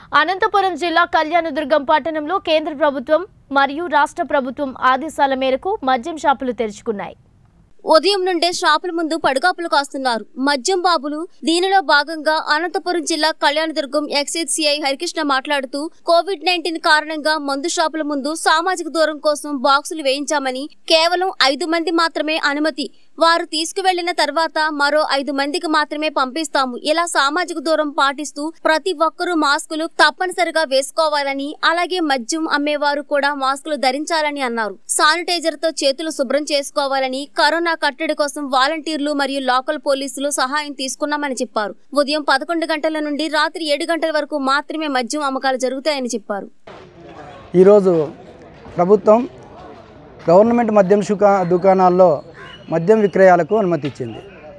అనంతపురం జిల్లా కళ్యాణదుర్గం పట్టణంలో కేంద్ర ప్రభుత్వం మరియు రాష్ట్ర ప్రభుత్వం ఆదేశాల మేరకు మద్యం షాపులు తెరుచుకున్నాయి ఉదయం నుండే షాపుల ముందు పడుగాపులు కాస్తున్నారు మద్యం బాబులు దీనిలో భాగంగా అనంతపురం జిల్లా కళ్యాణదుర్గం ఎక్సైజ్ సిఐ హరికృష్ణ మాట్లాడుతూ కోవిడ్ నైన్టీన్ కారణంగా మందు షాపుల ముందు సామాజిక దూరం కోసం బాక్సులు వేయించామని కేవలం ఐదు మంది మాత్రమే అనుమతి వారు తీసుకువెళ్లిన తర్వాత మరో ఐదు మందికి మాత్రమే పంపిస్తాము ఇలా సామాజిక దూరం పాటిస్తూ ప్రతి ఒక్కరూ మాస్కులు తప్పనిసరిగా వేసుకోవాలని అలాగే మద్యం అమ్మేవారు కూడా మాస్కులు ధరించాలని అన్నారు శానిటైజర్ తో చేతులు శుభ్రం చేసుకోవాలని కరోనా కట్టడి కోసం వాలంటీర్లు మరియు లోకల్ పోలీసులు సహాయం తీసుకున్నామని చెప్పారు ఉదయం పదకొండు గంటల నుండి రాత్రి ఏడు గంటల వరకు మాత్రమే మద్యం అమ్మకాలు జరుగుతాయని చెప్పారు ఈరోజు ప్రభుత్వం గవర్నమెంట్ మద్యం షుకా దుకాణాల్లో మద్యం విక్రయాలకు అనుమతి ఇచ్చింది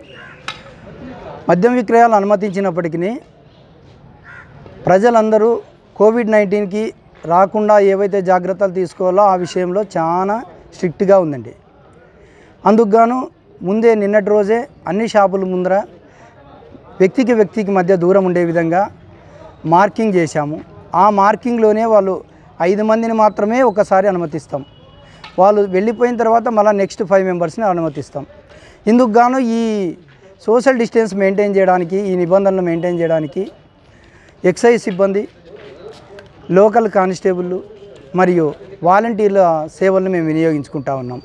మద్యం విక్రయాలు అనుమతించినప్పటికీ ప్రజలందరూ కోవిడ్ నైన్టీన్కి రాకుండా ఏవైతే జాగ్రత్తలు తీసుకోవాలో ఆ విషయంలో చాలా స్ట్రిక్ట్గా ఉందండి అందుకుగాను ముందే నిన్నటి రోజే అన్ని షాపుల ముందర వ్యక్తికి వ్యక్తికి మధ్య దూరం ఉండే విధంగా మార్కింగ్ చేశాము ఆ మార్కింగ్లోనే వాళ్ళు ఐదు మందిని మాత్రమే ఒకసారి అనుమతిస్తాం వాళ్ళు వెళ్ళిపోయిన తర్వాత మళ్ళీ నెక్స్ట్ ఫైవ్ మెంబర్స్ని అనుమతిస్తాం ఇందుకు గాను ఈ సోషల్ డిస్టెన్స్ మెయింటైన్ చేయడానికి ఈ నిబంధనలు మెయింటైన్ చేయడానికి ఎక్సైజ్ సిబ్బంది లోకల్ కానిస్టేబుల్ మరియు వాలంటీర్ల సేవలను మేము వినియోగించుకుంటా ఉన్నాం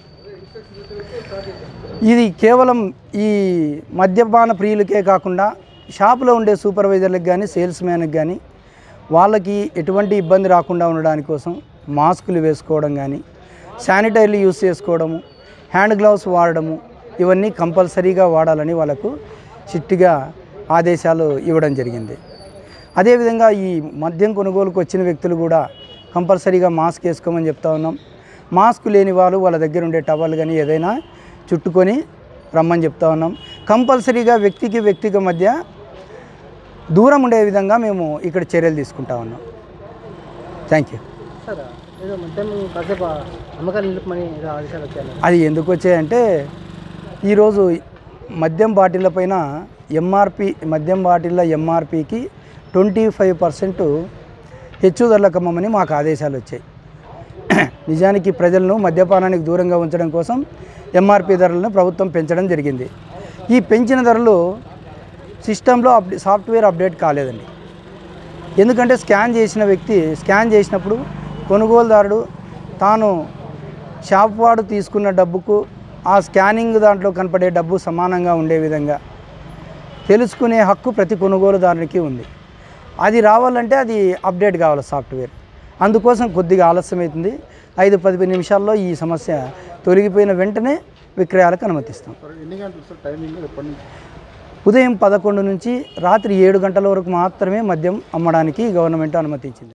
ఇది కేవలం ఈ మద్యపాన ప్రియులకే కాకుండా షాపులో ఉండే సూపర్వైజర్లకు కానీ సేల్స్ మ్యాన్కి కానీ వాళ్ళకి ఎటువంటి ఇబ్బంది రాకుండా ఉండడానికి కోసం మాస్కులు వేసుకోవడం కానీ శానిటైర్లు యూస్ చేసుకోవడము హ్యాండ్ గ్లౌస్ వాడడము ఇవన్నీ కంపల్సరీగా వాడాలని వాళ్ళకు చిట్టిగా ఆదేశాలు ఇవ్వడం జరిగింది అదేవిధంగా ఈ మద్యం కొనుగోలుకు వచ్చిన వ్యక్తులు కూడా కంపల్సరీగా మాస్క్ వేసుకోమని చెప్తా ఉన్నాం మాస్క్ లేని వాళ్ళు వాళ్ళ దగ్గర ఉండే టవల్ కానీ ఏదైనా చుట్టుకొని రమ్మని చెప్తా ఉన్నాం కంపల్సరీగా వ్యక్తికి వ్యక్తికి మధ్య దూరం ఉండే విధంగా మేము ఇక్కడ చర్యలు తీసుకుంటా ఉన్నాం థ్యాంక్ యూ సార్ ఏదో మద్యం కాసేపు అమ్మకాలు నిలుపమని ఏదో ఆదేశాలు వచ్చాయి అది ఎందుకు వచ్చాయంటే ఈరోజు మద్యం బాటిళ్ళ పైన ఎంఆర్పి మద్యం బాటిళ్ళ ఎంఆర్పికి ట్వంటీ ఫైవ్ పర్సెంట్ హెచ్చు ధరలకు అమ్మమని మాకు ఆదేశాలు వచ్చాయి నిజానికి ప్రజలను మద్యపానానికి దూరంగా ఉంచడం కోసం ఎంఆర్పి ధరలను ప్రభుత్వం పెంచడం జరిగింది ఈ పెంచిన ధరలు సిస్టంలో అప్ సాఫ్ట్వేర్ అప్డేట్ కాలేదండి ఎందుకంటే స్కాన్ చేసిన వ్యక్తి స్కాన్ చేసినప్పుడు కొనుగోలుదారుడు తాను షాప్ వాడు తీసుకున్న డబ్బుకు ఆ స్కానింగ్ దాంట్లో కనపడే డబ్బు సమానంగా ఉండే విధంగా తెలుసుకునే హక్కు ప్రతి కొనుగోలుదారునికి ఉంది అది రావాలంటే అది అప్డేట్ కావాలి సాఫ్ట్వేర్ అందుకోసం కొద్దిగా ఆలస్యమవుతుంది ఐదు పది నిమిషాల్లో ఈ సమస్య తొలగిపోయిన వెంటనే విక్రయాలకు అనుమతిస్తాం ఎన్ని గంటలు సార్ టైమింగ్ ఎప్పటి నుంచి ఉదయం పదకొండు నుంచి రాత్రి ఏడు గంటల వరకు మాత్రమే మద్యం అమ్మడానికి గవర్నమెంట్ అనుమతించింది